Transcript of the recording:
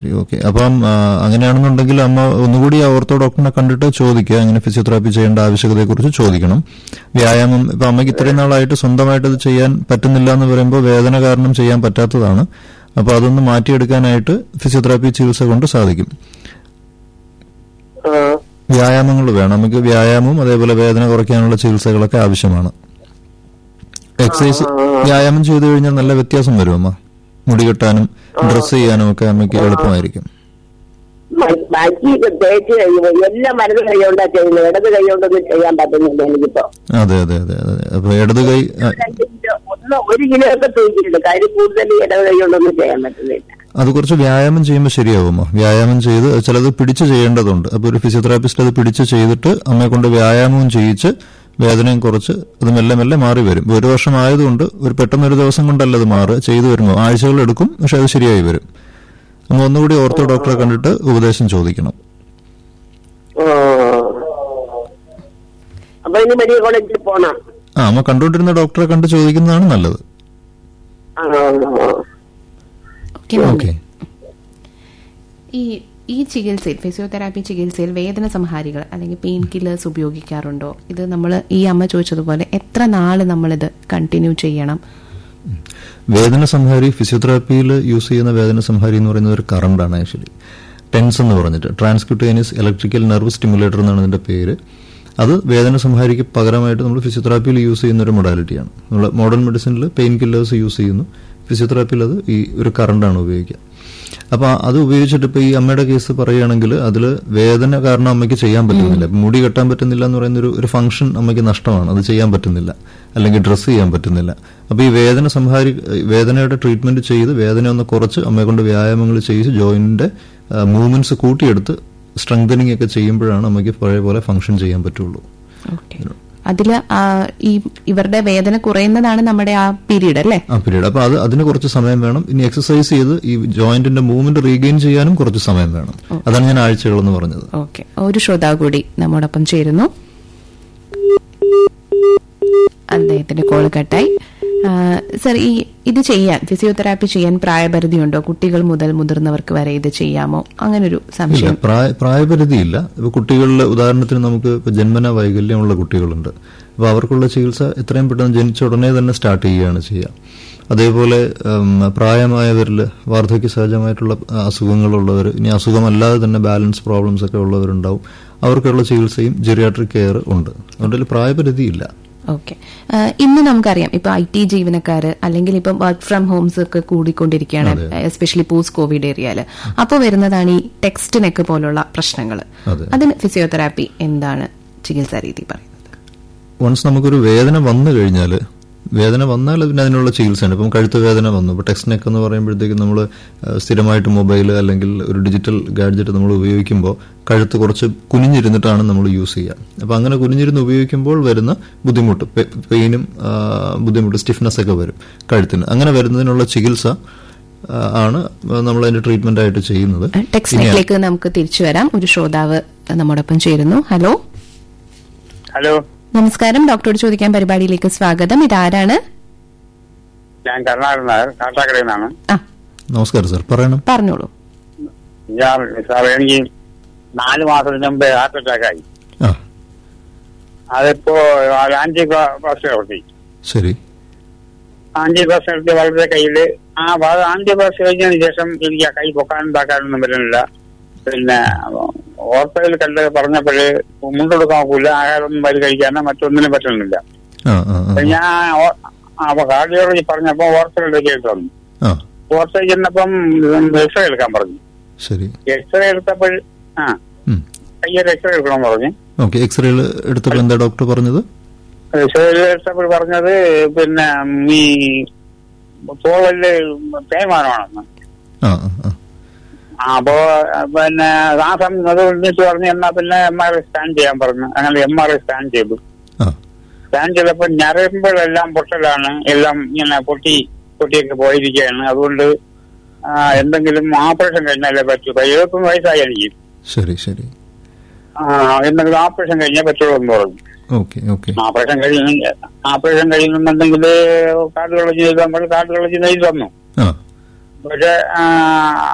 Okay അപ്പം ആ, അങ്ങനെയാണെന്നുണ്ടെങ്കിൽ അമ്മ ഒന്നുകൂടി ആ ഓർത്തോ ഡോക്ടറിനെ കണ്ടിട്ട് ചോദിക്കുക അങ്ങനെ ഫിസിയോതെറാപ്പി ചെയ്യേണ്ട ആവശ്യകതയെക്കുറിച്ച് ചോദിക്കണം വ്യായാമം ഇപ്പൊ അമ്മയ്ക്ക് ഇത്രയും നാളായിട്ട് സ്വന്തമായിട്ട് ഇത് ചെയ്യാൻ പറ്റുന്നില്ല എന്ന് പറയുമ്പോൾ വേദന കാരണം ചെയ്യാൻ പറ്റാത്തതാണ് അപ്പൊ അതൊന്ന് മാറ്റിയെടുക്കാനായിട്ട് ഫിസിയോതെറാപ്പി ചികിത്സ കൊണ്ട് സാധിക്കും ആ, വ്യായാമങ്ങൾ വേണം നമുക്ക് വ്യായാമവും അതേപോലെ വേദന കുറയ്ക്കാനുള്ള ചികിത്സകളൊക്കെ ആവശ്യമാണ് എക്സസൈസ് വ്യായാമം ചെയ്തു കഴിഞ്ഞാൽ നല്ല വ്യത്യാസം വരും അമ്മ മുടി കെട്ടാനും ഡ്രസ്സ് ചെയ്യാനും ഒക്കെ അമ്മയ്ക്ക് എളുപ്പമായിരിക്കും മ- ബാക്കി തേച്ച് കഴിയുമ്പോ എല്ലാ മരുന്ന് കൈകൊണ്ടാ ചെയ്യുന്നത് ഇടത് കൈകൊണ്ടൊന്നും ചെയ്യാൻ പറ്റുന്നില്ല എനിക്കിപ്പോ അതെ അതെ അതെ അതെ അപ്പൊ ഇടത് കൈ ആ, രണ്ട് കിലോ ഒന്ന് ഒരു കിലോ ഒക്കെ തൂക്കിയിട്ടുണ്ട് കാര്യം കൂടുതൽ ഇടത് കൈകൊണ്ടൊന്നും ചെയ്യാൻ പറ്റുന്നില്ല അത് കുറച്ച് വ്യായാമം ചെയ്യുമ്പോൾ ശരിയാവുമോ വ്യായാമം ചെയ്ത് ചിലത് പിടിച്ച് ചെയ്യേണ്ടതുണ്ട് അപ്പൊ ഒരു ഫിസിയോതെറാപ്പിസ്റ്റ് അത് പിടിച്ച് ചെയ്തിട്ട് അമ്മയെ കൊണ്ട് വ്യായാമവും ചെയ്യിച്ച് വേദനയും കുറച്ച് അത് മെല്ലെ മെല്ലെ മാറി വരും ഇപ്പൊ ഒരു വർഷം ആയതുകൊണ്ട് ഒരു പെട്ടെന്ന് ഒരു ദിവസം കൊണ്ടല്ല അത് മാറുക ചെയ്തു വരുമ്പോൾ ആഴ്ചകൾ എടുക്കും പക്ഷെ അത് ശരിയായി വരും നമ്മൾ ഒന്നുകൂടി ഓർത്തോ ഡോക്ടറെ കണ്ടിട്ട് ഉപദേശം ചോദിക്കണം ആ. അപ്പൊ ഇനി മെഡിക്കൽ കോളേജിൽ പോണം ആ അമ്മ കണ്ടുകൊണ്ടിരുന്ന ഡോക്ടറെ കണ്ട് ചോദിക്കുന്നതാണ് നല്ലത് ആ. ഓക്കെ നന്ദി. ഓക്കെ ഈ ഈ ചികിത്സയിൽ ഫിസിയോതെറാപ്പി ചികിത്സയിൽ വേദന സംഹാരികൾ അല്ലെങ്കിൽ പെയിൻ കില്ലേഴ്സ് ഉപയോഗിക്കാറുണ്ടോ ഇത് നമ്മൾ ഈ അമ്മ ചോദിച്ചതുപോലെ എത്ര നാള് നമ്മളിത് കണ്ടിന്യൂ ചെയ്യണം വേദന സംഹാരി ഫിസിയോതെറാപ്പിയിൽ യൂസ് ചെയ്യുന്ന വേദന സംഹാരി എന്ന് പറയുന്നത് ഒരു കറണ്ടാണ് ആക്ച്വലി ടെൻസ് എന്ന് പറഞ്ഞിട്ട് ട്രാൻസ്ക്യൂട്ടേനിയസ് ഇലക്ട്രിക്കൽ നെർവ് സ്റ്റിമുലേറ്റർ എന്നാണ് ഇതിന്റെ പേര് അത് വേദന സംഹാരിക്ക് പകരമായിട്ട് നമ്മൾ ഫിസിയോതെറാപ്പിയിൽ യൂസ് ചെയ്യുന്ന ഒരു മൊഡാലിറ്റിയാണ് നമ്മൾ മോഡേൺ മെഡിസിനിൽ പെയിൻ കില്ലേഴ്സ് യൂസ് ചെയ്യുന്നു ഫിസിയോതെറാപ്പിയിൽ അത് ഈ ഒരു കറണ്ടാണ് ഉപയോഗിക്കുക അപ്പൊ അത് ഉപയോഗിച്ചിട്ട് ഇപ്പൊ ഈ അമ്മയുടെ കേസ് പറയുകയാണെങ്കിൽ അതിൽ വേദന കാരണം അമ്മയ്ക്ക് ചെയ്യാൻ പറ്റുന്നില്ല ഇപ്പൊ മുടി കെട്ടാൻ പറ്റുന്നില്ല എന്ന് പറയുന്ന ഒരു ഒരു ഫംഗ്ഷൻ അമ്മയ്ക്ക് നഷ്ടമാണ് അത് ചെയ്യാൻ പറ്റുന്നില്ല അല്ലെങ്കിൽ ഡ്രസ്സ് ചെയ്യാൻ പറ്റുന്നില്ല അപ്പൊ ഈ വേദന സംഹാരി വേദനയുടെ ട്രീറ്റ്മെന്റ് ചെയ്ത് വേദന ഒന്ന് കുറച്ച് അമ്മയെ കൊണ്ട് വ്യായാമങ്ങൾ ചെയ്ത് ജോയിന്റിന്റെ മൂവ്മെന്റ്സ് കൂട്ടിയെടുത്ത് സ്ട്രെങ്തനിങ് ഒക്കെ ചെയ്യുമ്പോഴാണ് അമ്മയ്ക്ക് പഴയ പോലെ ഫംഗ്ഷൻ ചെയ്യാൻ പറ്റുള്ളൂ ഓക്കെ അതില് ആ, ഈ ഇവരുടെ വേദന കുറയുന്നതാണ് നമ്മുടെ ആ പീരീഡ് അല്ലേ ആ പീരീഡ് അപ്പൊ അത് അതിന് കുറച്ച് സമയം വേണം ഇനി എക്സസൈസ് ചെയ്ത് ഈ ജോയിന്റിന്റെ മൂവ്മെന്റ് റീഗെയിൻ ചെയ്യാനും കുറച്ച് സമയം വേണം അതാണ് ഞാൻ ആഴ്ചകൾ എന്ന് പറഞ്ഞത് ഓക്കെ ഒരു ശ്രോതാവ് കൂടി നമ്മോടൊപ്പം ചേരുന്നു അദ്ദേഹത്തിന്റെ കോൾ കട്ടായി ആ, സർ ഈ ഇത് ചെയ്യാൻ ഫിസിയോതെറാപ്പി ചെയ്യാൻ പ്രായപരിധി ഉണ്ടോ കുട്ടികൾ മുതൽ മുതിർന്നവർക്ക് വരെ ഇത് ചെയ്യാമോ അങ്ങനൊരു ഇല്ല സംശയം പ്രായ പ്രായപരിധിയില്ല ഇപ്പൊ കുട്ടികളിൽ ഉദാഹരണത്തിന് നമുക്ക് ഇപ്പൊ ജന്മന വൈകല്യമുള്ള കുട്ടികളുണ്ട് അപ്പൊ അവർക്കുള്ള ചികിത്സ എത്രയും പെട്ടെന്ന് ജനിച്ച ഉടനെ തന്നെ സ്റ്റാർട്ട് ചെയ്യുകയാണ് ചെയ്യുക അതേപോലെ ഉം, പ്രായമായവരിൽ വാർദ്ധക്യ സഹജമായിട്ടുള്ള അസുഖങ്ങളുള്ളവർ ഇനി അസുഖമല്ലാതെ തന്നെ ബാലൻസ് പ്രോബ്ലംസ് ഒക്കെ ഉള്ളവരുണ്ടാവും അവർക്കുള്ള ചികിത്സയും ജെറിയാട്രിക് കെയർ ഉണ്ട് അതുകൊണ്ട് അതിൽ പ്രായപരിധിയില്ല ഓക്കെ ഇന്ന് നമുക്കറിയാം ഇപ്പൊ ഐ ടി ജീവനക്കാര് അല്ലെങ്കിൽ ഇപ്പം വർക്ക് ഫ്രം ഹോംസ് ഒക്കെ കൂടിക്കൊണ്ടിരിക്കുകയാണ് എസ്പെഷ്യലി പോസ്റ്റ് കോവിഡ് ഏരിയയില് അപ്പോൾ വരുന്നതാണ് ഈ ടെക്സ്റ്റ് നെക്ക് പോലുള്ള പ്രശ്നങ്ങൾ അതെ. അതിന് ഫിസിയോതെറാപ്പി എന്താണ് ചികിത്സാ രീതി പറയുന്നത് വൺസ് നമുക്കൊരു വേദന വന്നു കഴിഞ്ഞാൽ വേദന വന്നാൽ പിന്നെ അതിനുള്ള ചികിത്സയാണ് ഇപ്പം കഴുത്ത് വേദന വന്നു ഇപ്പോൾ ടെക്സ്റ്റ് നെക്ക് എന്ന് പറയുമ്പോഴത്തേക്കും നമ്മൾ സ്ഥിരമായിട്ട് മൊബൈൽ അല്ലെങ്കിൽ ഒരു ഡിജിറ്റൽ ഗാഡ്ജറ്റ് നമ്മൾ ഉപയോഗിക്കുമ്പോൾ കഴുത്ത് കുറച്ച് കുനിഞ്ഞിരുന്നിട്ടാണ് നമ്മൾ യൂസ് ചെയ്യുക അപ്പോൾ അങ്ങനെ കുനിഞ്ഞിരുന്ന് ഉപയോഗിക്കുമ്പോൾ വരുന്ന ബുദ്ധിമുട്ട് പെ- പെയിനും ആ, ബുദ്ധിമുട്ട് സ്റ്റിഫ്നെസ് ഒക്കെ വരും കഴുത്തിന് അങ്ങനെ വരുന്നതിനുള്ള ചികിത്സ ആ, ആണ് നമ്മൾ അതിന്റെ ട്രീറ്റ്മെന്റ് ആയിട്ട് ചെയ്യുന്നത് ടെക്സ്റ്റ് നെക്കിലേക്ക് നമുക്ക് തിരിച്ചു വരാം ഒരു ശ്രോതാവ് നമ്മോടൊപ്പം ചേരുന്നു ഹലോ ഹലോ നമസ്കാരം ഡോക്ടറോട് ചോദിക്കാൻ പരിപാടിയിലേക്ക് സ്വാഗതം ഇതാരാണ് ഞാൻ കരുണാകരൻ നായർ കാട്ടാക്കടയിൽ നിന്നാണ് ആ നമസ്കാരം സാർ പറയണം പറഞ്ഞോളൂ ഞാൻ സാർ എനിക്ക് നാല് മാസത്തിന് മുമ്പ് ഹാർട്ട് അറ്റാക്ക് ആയി ആ അതിപ്പോ ആന്റി പ്ലാസ്റ്റിക് നടത്തി ശരി ആന്റി പ്ലാസ്റ്റിക് നടത്തി വളരെ കയ്യില് ആ ആന്റി പ്ലാസ്റ്റിക് കഴിഞ്ഞതിന് ശേഷം എനിക്ക് ആ കൈ പൊക്കാനും താക്കാനൊന്നും പറ്റുന്നില്ല പിന്നെ ഓർത്തയിൽ കണ്ട് പറഞ്ഞപ്പോഴ് മുണ്ടെടുക്കാൻ നോക്കൂല ആഹാരമൊന്നും വരി കഴിക്കാനോ മറ്റൊന്നിനും പറ്റുന്നില്ല ആ ആ അപ്പൊ ആ ഞാൻ ഓ- അപ്പൊ കാർഡിയോളജി പറഞ്ഞപ്പോ ഓർത്തയിലേക്ക് തന്നു ആ ഓർത്തയിൽ ചെന്നപ്പം എക്സ്റേ എടുക്കാൻ പറഞ്ഞു ശരി എക്സ്റേ എടുത്തപ്പോൾ ആ ഉം. കയ്യൊരു എക്സ്റേ എടുക്കണം പറഞ്ഞു ഓക്കെ എക്സ്റേ എടുത്തപ്പോൾ എന്താ ഡോക്ടർ പറഞ്ഞത് എക്സ്റേ എടുത്തപ്പോൾ പറഞ്ഞത് പിന്നെ ഈ തോളില് തേയ്മാനമാണെന്ന് ആ ആ ആ ആ, അപ്പോ പിന്നെ ആ സമയം അത് ഒന്നിച്ച് പറഞ്ഞു എന്നാ പിന്നെ എം ആർ ഐ സ്കാൻ ചെയ്യാൻ പറഞ്ഞു അങ്ങനെ എം ആർ ഐ സ്കാൻ ചെയ്തു ആ സ്കാൻ ചെയ്തപ്പോൾ ഞരമ്പുകളെല്ലാം പൊട്ടലാണ് എല്ലാം ഇങ്ങനെ പൊട്ടി പൊട്ടിയൊക്കെ പോയിരിക്കുകയാണ് അതുകൊണ്ട് ആ, എന്തെങ്കിലും ഓപ്പറേഷൻ കഴിഞ്ഞാലേ പറ്റൂ ഇപ്പൊ എഴുപത്തൊന്ന് വയസ്സായി എനിക്ക് ശരി ശരി ആ, എന്തെങ്കിലും ഓപ്പറേഷൻ കഴിഞ്ഞാൽ പറ്റുള്ളൂ എന്ന് പറഞ്ഞു ഓക്കെ ഓക്കെ ഓപ്പറേഷൻ കഴിയുന്ന ഓപ്പറേഷൻ കഴിയുന്നുണ്ടെങ്കിൽ കാർഡിയോളജി എഴുതാൻ പറഞ്ഞു കാർഡിയോളജി എഴുതി തന്നു ആ പക്ഷെ ആ,